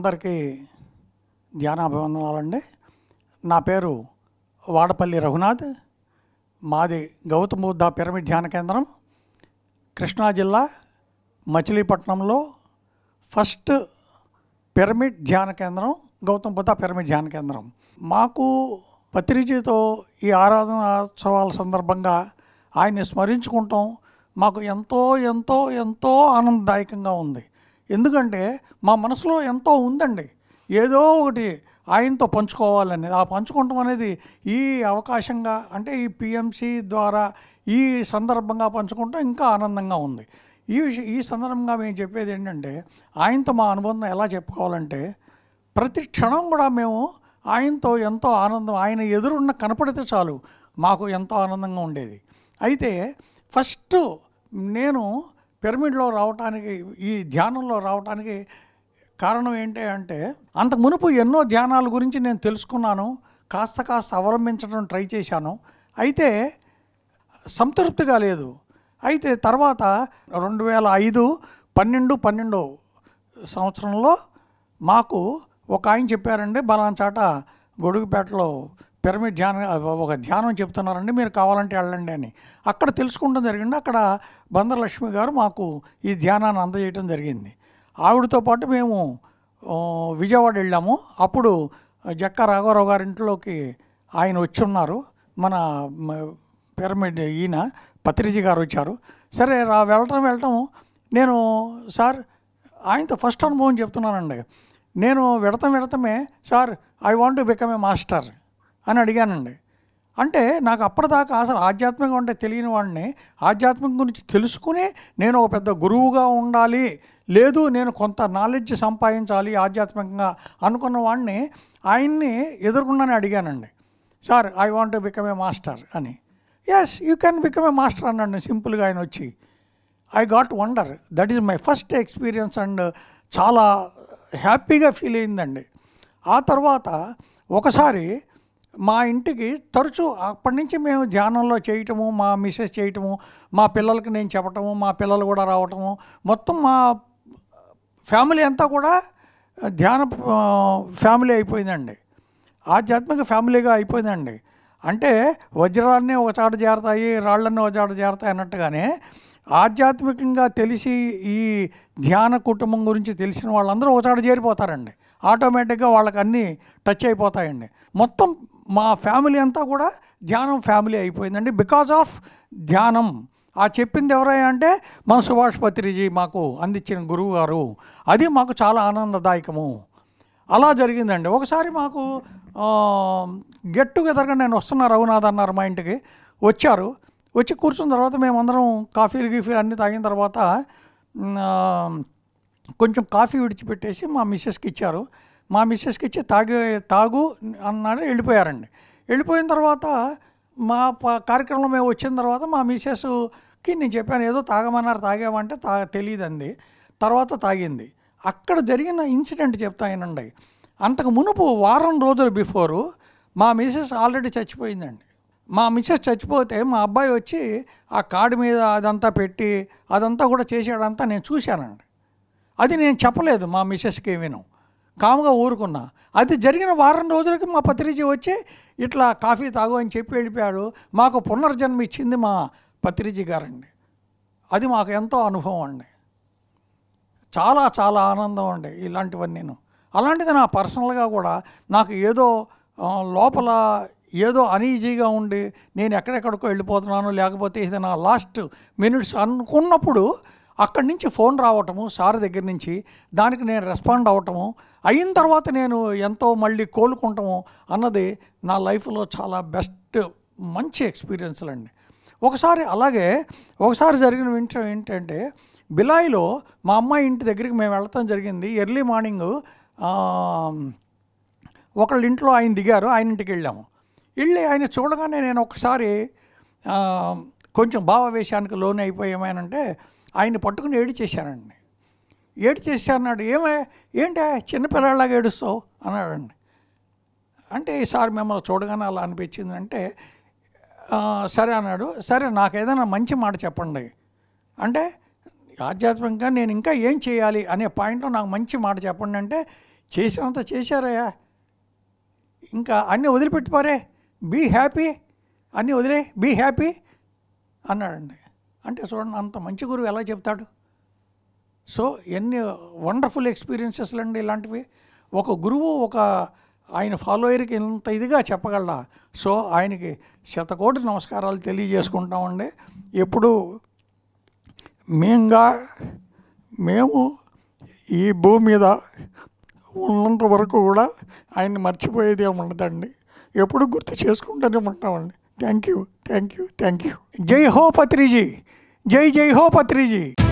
అందరికీ ధ్యానాభివందనాలండి నా పేరు వాడపల్లి రఘునాథ్ మాది గౌతమ బుద్ధ పిరమిడ్ ధ్యాన కేంద్రం కృష్ణా జిల్లా మచిలీపట్నంలో ఫస్ట్ పిరమిడ్ ధ్యాన కేంద్రం గౌతమ బుద్ధ పిరమిడ్ ధ్యాన కేంద్రం మాకు పత్రిజీతో ఈ ఆరాధనోత్సవాల సందర్భంగా ఆయన్ని స్మరించుకుంటాం మాకు ఎంతో ఎంతో ఎంతో ఆనందదాయకంగా ఉంది ఎందుకంటే మా మనసులో ఎంతో ఉందండి ఏదో ఒకటి ఆయనతో పంచుకోవాలని ఆ పంచుకోవటం అనేది ఈ అవకాశంగా అంటే ఈ పిఎంసి ద్వారా ఈ సందర్భంగా పంచుకుంటాం ఇంకా ఆనందంగా ఉంది ఈ విష ఈ సందర్భంగా మేము చెప్పేది ఏంటంటే ఆయనతో మా అనుబంధం ఎలా చెప్పుకోవాలంటే ప్రతి క్షణం కూడా మేము ఆయనతో ఎంతో ఆనందం ఆయన ఎదురున్న కనపడితే చాలు మాకు ఎంతో ఆనందంగా ఉండేది అయితే ఫస్ట్ నేను పిరమిడ్లో రావటానికి ఈ ధ్యానంలో రావటానికి కారణం ఏంటి అంటే అంతకు మునుపు ఎన్నో ధ్యానాల గురించి నేను తెలుసుకున్నాను కాస్త కాస్త అవలంబించడం ట్రై చేశాను అయితే సంతృప్తిగా లేదు అయితే తర్వాత రెండు వేల ఐదు పన్నెండు పన్నెండు సంవత్సరంలో మాకు ఒక ఆయన చెప్పారండి బలాంచాట గొడుగుపేటలో పిరమిడ్ ధ్యానం ఒక ధ్యానం చెప్తున్నారండి మీరు కావాలంటే వెళ్ళండి అని అక్కడ తెలుసుకుంటాం జరిగింది అక్కడ బందరలక్ష్మి గారు మాకు ఈ ధ్యానాన్ని అందజేయడం జరిగింది ఆవిడతో పాటు మేము ఆ, విజయవాడ వెళ్ళాము అప్పుడు జక్క రాఘవరావు గారి ఇంట్లోకి ఆయన వచ్చి ఉన్నారు మన మ, పిరమిడ్ ఈయన పత్రిజీ గారు వచ్చారు సరే రా వెళ్ళటం వెళ్ళటం నేను సార్ ఆయనతో ఫస్ట్ అనుభవం చెప్తున్నానండి నేను వెడతం వెడతమే sir I want to become a master అని అడిగానండి అంటే నాకు అప్పటిదాకా అసలు ఆధ్యాత్మికం అంటే తెలియని వాడిని ఆధ్యాత్మికం గురించి తెలుసుకుని నేను ఒక పెద్ద గురువుగా ఉండాలి లేదు నేను కొంత నాలెడ్జ్ సంపాదించాలి ఆధ్యాత్మికంగా అనుకున్న వాడిని ఆయన్ని ఎదుర్కొన్నానే అడిగానండి sir I want to become a master అని yes you can become a master అన్నాడు సింపుల్గా ఆయన వచ్చి I got wonder that is my first experience and చాలా హ్యాపీగా ఫీల్ అయిందండి ఆ తర్వాత ఒకసారి మా ఇంటికి తరచూ అప్పటి నుంచి మేము ధ్యానంలో చేయటము మా మిస్సెస్ చేయటము మా పిల్లలకి నేను చెప్పటము మా పిల్లలు కూడా రావటము మొత్తం మా ఫ్యామిలీ అంతా కూడా ధ్యాన ఆ, ఫ్యామిలీ అయిపోయిందండి ఆధ్యాత్మిక ఫ్యామిలీగా అయిపోయిందండి అంటే వజ్రాన్ని ఒక చాట చేరతాయి రాళ్ళన్నీ ఒక చాట చేరతాయి అన్నట్టుగానే ఆధ్యాత్మికంగా తెలిసి ఈ ధ్యాన కుటుంబం గురించి తెలిసిన వాళ్ళందరూ ఒక చాట చేరిపోతారండి ఆటోమేటిక్గా వాళ్ళకి అన్నీ టచ్ అయిపోతాయండి మొత్తం మా ఫ్యామిలీ అంతా కూడా ధ్యానం ఫ్యామిలీ అయిపోయిందండి బికాజ్ ఆఫ్ ధ్యానం ఆ చెప్పింది ఎవరయ్యా అంటే మన సుభాష్ పత్రిజీ మాకు అందించిన గురువు గారు అది మాకు చాలా ఆనందదాయకము అలా జరిగిందండి ఒకసారి మాకు గెట్ టుగెదర్గా నేను వస్తున్నా రఘునాథ్ అన్నారు మా ఇంటికి వచ్చారు వచ్చి కూర్చున్న తర్వాత మేమందరం కాఫీలు గీఫీలు అన్నీ తాగిన తర్వాత మ్, ఆ, కొంచెం కాఫీ విడిచిపెట్టేసి మా మిస్సెస్కి ఇచ్చారు మా మిస్సెస్కి ఇచ్చి తాగే తాగు అన్నారు వెళ్ళిపోయారండి వెళ్ళిపోయిన తర్వాత మా ప- కార్యక్రమంలో మేము వచ్చిన తర్వాత మా మిస్సెస్కి నేను చెప్పాను ఏదో తాగమన్నారు తాగామంటే తా తెలియదండి తర్వాత తాగింది అక్కడ జరిగిన ఇన్సిడెంట్ చెప్తాయనండి అంతకు మునుపు వారం రోజుల బిఫోరు మా మిస్సెస్ ఆల్రెడీ చచ్చిపోయిందండి మా మిస్సెస్ చచ్చిపోతే మా అబ్బాయి వచ్చి ఆ కార్డు మీద అదంతా పెట్టి అదంతా కూడా చేసాడంతా నేను చూశానండి అది నేను చెప్పలేదు మా మిస్సెస్కి విను కాముగా ఊరుకున్నా అది జరిగిన వారం రోజులకి మా పత్రిజీ వచ్చి ఇట్లా కాఫీ తాగు అని చెప్పి వెళ్ళిపోయాడు మాకు పునర్జన్మ ఇచ్చింది మా పత్రిజీ గారండి అది మాకు ఎంతో అనుభవం అండి చాలా చాలా ఆనందం అండి ఇలాంటివన్నీ నేను అలాంటిది నా పర్సనల్గా కూడా నాకు ఏదో ఆ, లోపల ఏదో అనీజీగా ఉండి నేను ఎక్కడెక్కడికో వెళ్ళిపోతున్నాను లేకపోతే ఇది నా లాస్ట్ మినిట్స్ అనుకున్నప్పుడు అక్కడి నుంచి ఫోన్ రావటము సార్ దగ్గర నుంచి దానికి నేను రెస్పాండ్ అవ్వటము అయిన తర్వాత నేను ఎంతో మళ్ళీ కోలుకుంటాము అన్నది నా లైఫ్లో చాలా బెస్ట్ మంచి ఎక్స్పీరియన్స్లు అండి ఒకసారి అలాగే ఒకసారి జరిగిన విషయం ఏంటంటే బిలాయిలో మా అమ్మాయి ఇంటి దగ్గరికి మేము వెళ్తాం జరిగింది ఎర్లీ మార్నింగ్ ఒకళ్ళ ఇంట్లో ఆయన దిగారు ఆయన ఇంటికి వెళ్ళాము వెళ్ళి ఆయన చూడగానే నేను ఒకసారి ఆ, కొంచెం భావావేశానికి లోన్ అయిపోయామేనంటే ఆయన పట్టుకుని ఏడి చేశానండి ఏడు చేశారన్నాడు ఏమే ఏంటి చిన్నపిల్లలాగా ఏడుస్తావు అన్నాడండి అంటే ఈసారి మిమ్మల్ని చూడగానే అలా అనిపించింది అంటే ఆ, సరే అన్నాడు సరే నాకు ఏదైనా మంచి మాట చెప్పండి అంటే ఆధ్యాత్మికంగా నేను ఇంకా ఏం చేయాలి అనే పాయింట్లో నాకు మంచి మాట చెప్పండి అంటే చేసినంత చేశారయ్యా ఇంకా అన్నీ వదిలిపెట్టిపారే బీ హ్యాపీ అన్నీ వదిలే బీ హ్యాపీ అన్నాడండి అంటే చూడండి అంత మంచి గురువు ఎలా చెప్తాడు సో ఎన్ని వండర్ఫుల్ ఎక్స్పీరియన్సెస్లు అండి ఇలాంటివి ఒక గురువు ఒక ఆయన ఫాలోయర్కి ఇంత ఇదిగా చెప్పగలరా సో ఆయనకి శతకోటి నమస్కారాలు తెలియజేసుకుంటామండి ఎప్పుడు మేంగా మేము ఈ భూమి మీద ఉన్నంత వరకు కూడా ఆయన్ని మర్చిపోయేది ఏమి ఉండదండి ఎప్పుడు గుర్తు చేసుకుంటూనే ఉంటామండి thank you thank you thank you జై హో పత్రిజీ జై జై హో పత్రిజీ